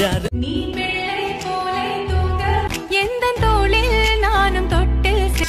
ஜாரு நீ பிள்ளை போலே தூங்க எந்த தோளில் நானும் தொட்டு சி-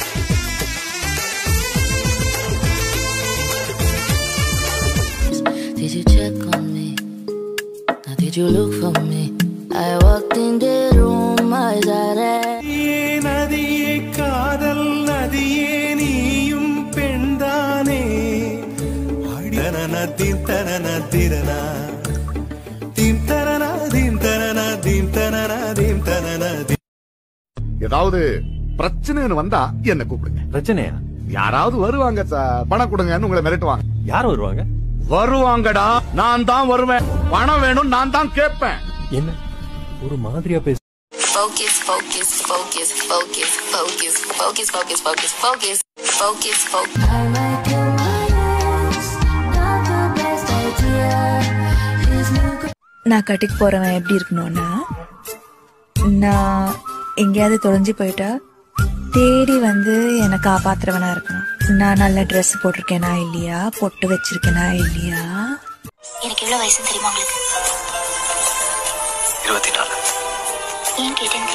Did you check on me? Now did you look for me? I walked in the room, eyes are red. நதியே காதல் நதியே நீயும் பெண்தானே தனன தீம் தனன திரனா தீம் தனன தீம் தனன தீம் தனன தீம் தனன தீம் ஏதாவது பிரச்சனைன்னு வந்தா என்ன கூப்பிடுங்க பிரச்சனையா யாராவது வருவாங்க சார் பணம் கொடுங்கன்னு உங்களை மிரட்டுவாங்க யார் வருவாங்க வருவாங்கடா நான் தான் வருவேன் பணம் வேணும் நான் தான் கேட்பேன் என்ன ஒரு மாதிரியா பேச Focus, focus, focus, focus, focus, focus, focus, focus, focus, focus, focus. I might kill my ex, not the best idea. His new நான் கட்டிக்கு போறவன் எப்படி இருக்கணும்னா நான் எங்கேயாவது தொலைஞ்சு போயிட்டா தேடி வந்து என்னை காப்பாத்துறவனா இருக்கணும் நான் நல்ல ட்ரெஸ் போட்டிருக்கேனா இல்லையா பொட்டு வச்சிருக்கேனா இல்லையா எனக்கு எவ்வளவு வயசு தெரியுமா உங்களுக்கு இருபத்தி நாலு ஏன் கேட்டேன்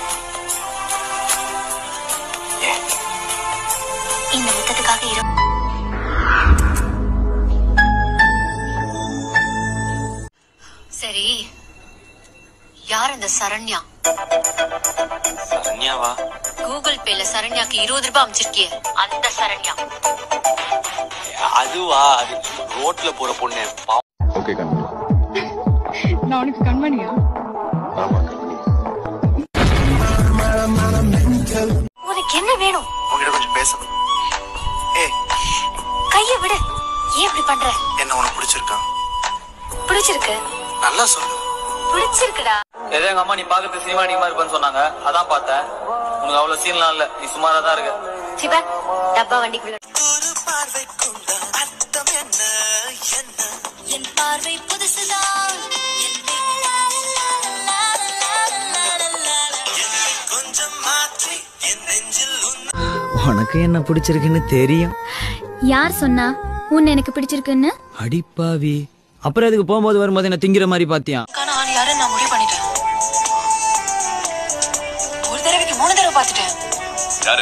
இந்த முத்தத்துக்காக இரு சரி யார் அந்த சரண்யா சரண்யாவா கூகுள் பேல சரண்யாக்கு இருபது ரூபாய் அமைச்சிருக்கியே அந்த சரண்யா அதுவா அது ரோட்ல போற பொண்ணு பாவம். ஓகே கண்ணு உனக்கு என்ன வேணும் உங்ககிட்ட கொஞ்சம் பேசணும் ஏய் கைய விடு ஏன் இப்படி பண்ற என்ன உனக்கு பிடிச்சிருக்கா பிடிச்சிருக்கு நல்லா சொல்லு பிடிச்சிருக்குடா ஏதோ எங்க அம்மா நீ பாக்குறது சினிமா அடிமா இருப்பேன்னு சொன்னாங்க அதான் பார்த்தேன் உனக்கு அவ்வளவு சீன்லாம் இல்ல நீ சுமாரா தான் இருக்க சிவா டப்பா வண்டிக்குள்ள என் பார்வை புதுசுதான் உனக்கு என்ன பிடிச்சிருக்குன்னு தெரியும் யார் சொன்னா உன்னை எனக்கு பிடிச்சிருக்குன்னு அடிப்பாவி அப்புறம் அதுக்கு போகும்போது வரும்போது என்ன திங்கிற மாதிரி பாத்தியா ஆள் யாரும் நான் முடிவு பண்ணிட்டேன் ஒரு தடவைக்கு மூணு தடவை பார்த்துட்டேன் யாரு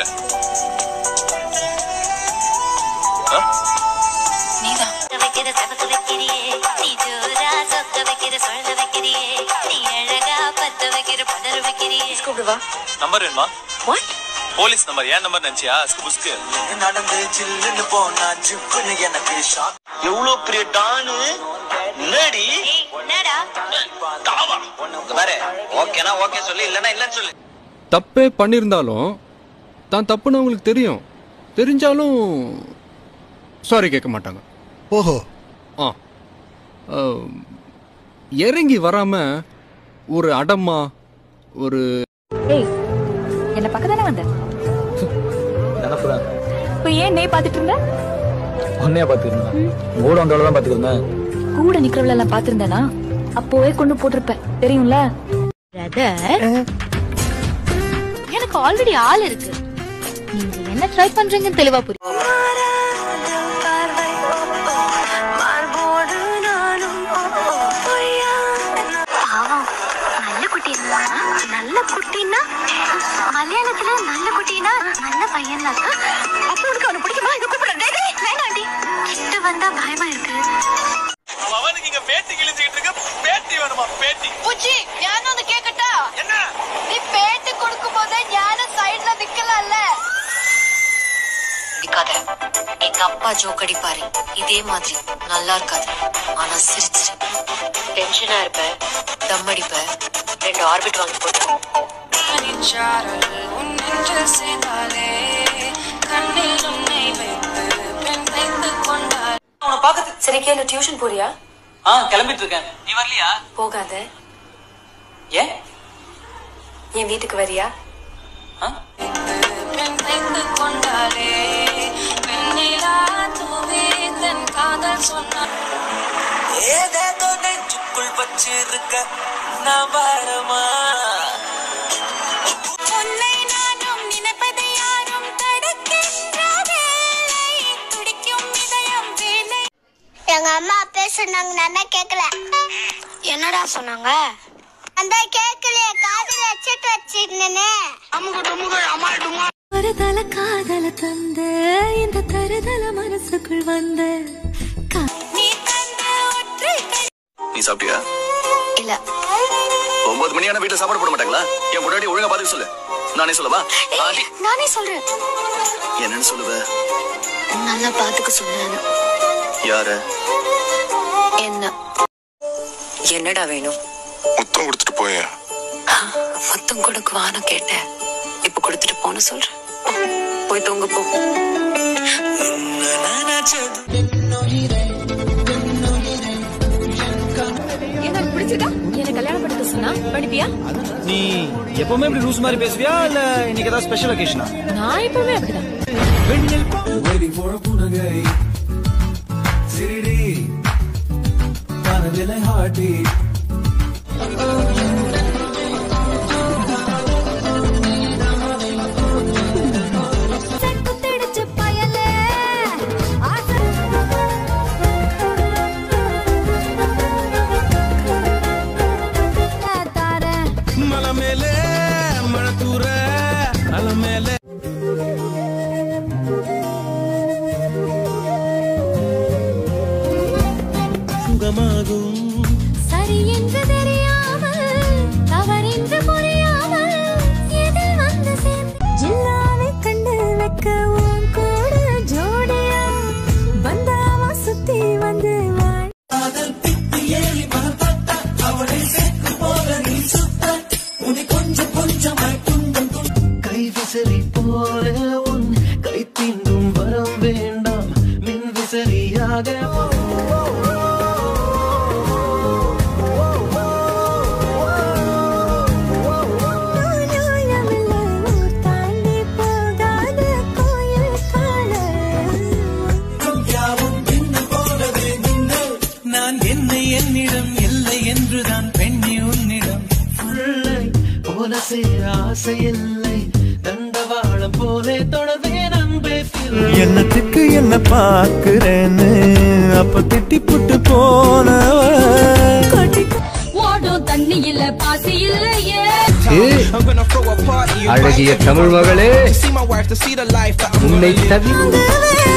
நீதான் வைக்கிற சபத்து வைக்கிறியே நீ ஜோரா சொத்த வைக்கிற சொல்ல வைக்கிறியே நீ அழகா பத்த வைக்கிற பதற வைக்கிறியே கூப்பிடுவா நம்பர் வேணுமா வாட் போலீஸ் நம்பர் ஏன் நம்பர் நினைச்சியா அஸ்கு புஸ்கு நடந்து சில்லுன்னு போனா ஜிப்புன்னு எனக்கு ஷாக் எவ்வளவு பெரிய டானு என்னடி என்னடா பாரு ஓகேனா ஓகே சொல்லு இல்லனா இல்லன்னு சொல்லு தப்பே பண்ணியிருந்தாலும் தான் தப்புன்னு அவங்களுக்கு தெரியும் தெரிஞ்சாலும் சாரி கேட்க மாட்டாங்க ஓஹோ ஆ ஆம், இறங்கி வராம ஒரு அடம்மா ஒரு ஏய் என்ன பக்கம் தானே வந்த நினப்புதான் இப்போ ஏன் நே பாத்துட்டு இருந்த உன்னையா பாத்துக்கிறேன் கூட வந்தவள தான் பாத்துக்கிறேன் கூட நிக்கிறவள எல்லாம் பாத்திருந்தேனா அப்போவே கொண்டு போட்டிருப்பேன் தெரியும்ல எனக்கு ஆல்ரெடி ஆள் இருக்கு நீங்க என்ன ட்ரை பண்றீங்கன்னு தெளிவா புரியும் பாவம் நல்ல குட்டி நல்ல குட்டின்னா மலையாளத்துல நல்ல குட்டினா நல்ல பையன் அப்ப உனக்கு அவனை பிடிக்குமா இது கூப்பிடுறேன் வேணாண்டி கிட்ட வந்தா பயமா இருக்கு அவனுக்கு இங்க பேட்டி கிழிஞ்சுக்கிட்டு இருக்கு பேட்டி வேணுமா பேட்டி பூச்சி ஞானம் வந்து கேக்கட்டா என்ன நீ பேட்டு கொடுக்கும் போதே ஞானம் சைடுல நிக்கலாம்ல நிக்காத எங்க அப்பா ஜோக் அடிப்பாரு இதே மாதிரி நல்லா இருக்காது ஆனா சிரிச்சிரு டென்ஷனா இருப்ப தம் அடிப்ப ரெண்டு ஆர்பிட் வாங்கி போட்டு உன்னை பாக்குறது சரி கேளு டியூஷன் போறியா ஆ கிளம்பிட்டு இருக்கேன் நீ வரலையா போகாத ஏன் என் வீட்டுக்கு வரியா ஆ? ஏதேதோ நெஞ்சுக்குள் வச்சிருக்க நான் வரமா உன்னை நானும் நினைப்பதை யாரும் தடுக்கின்ற வேளை துடிக்கும் இதயம் வேலை எங்க அம்மா பேசுனாங்க நான் கேக்கல என்னடா சொன்னாங்க நான் தான் கேட்கலையே காதுல வச்சுட்டு வச்சிருந்தேனே தருதல காதல தந்த இந்த தருதல மனசுக்குள் வந்த நீ தந்த ஒற்றை நீ சாப்பிட்டியா இல்ல ஒன்பது மணியான வீட்டுல சாப்பாடு போட மாட்டாங்களா என் முன்னாடி ஒழுங்கா பாத்துக்க சொல்லு நானே சொல்லவா ஆண்டி நானே சொல்றேன் என்னன்னு சொல்லுவ நல்லா பாத்துக்க சொன்னானு யார என்ன என்னடா வேணும் முத்தம் கொடுத்துட்டு போய மொத்தம் கொடுக்குவான்னு கேட்டேன் இப்ப கொடுத்துட்டு போன சொல்றேன் போய் தூங்க போ எனக்கு பிடிச்சிருக்கா என்ன கல்யாணம் பண்ணிக்க சொன்னா படிப்பியா நீ எப்பவுமே இப்படி ரூஸ் மாதிரி பேசுவியா இல்ல இன்னைக்கு ஏதாவது ஸ்பெஷல் ஒகேஷனா நான் எப்பவுமே அப்படிதான் Waiting for a punagay. Siridi. Panadile heartbeat. குத்திடுச்சு பயலே ஆசை தாரேன் மலை மேலே மழை தூர அலை மேலே சுகமாகும் சரி என்று தெரியாமல் தவறென்று புரியாமல் எதில் வந்து சேர்ந்து ஜில்லாவை கண்டு வைக்க உன் கூட ஜோடியா பந்தாவா சுத்தி வந்து வாழ் கை விசிறி போல உன் கை தீண்டும் வரம் வேண்டாம் மின் விசிறியாக நியாயமில்லை ஊர் தாண்டி போகாத கோயில் காண நான் என்னை என்னிடம் இல்லை என்றுதான் பெண்ணி உன்னிடம் உள்ளை போல சேர ஆசை இல்லை தண்டவாளம் போலே தொடர்வேன் அன்பே என்னத்துக்கு என்ன பாக்குறேன்னு அப்ப திட்டி புட்டு போனவ ஓடும் தண்ணியில பாசி இல்லையே அழகிய தமிழ் மகளே உன்னை தவி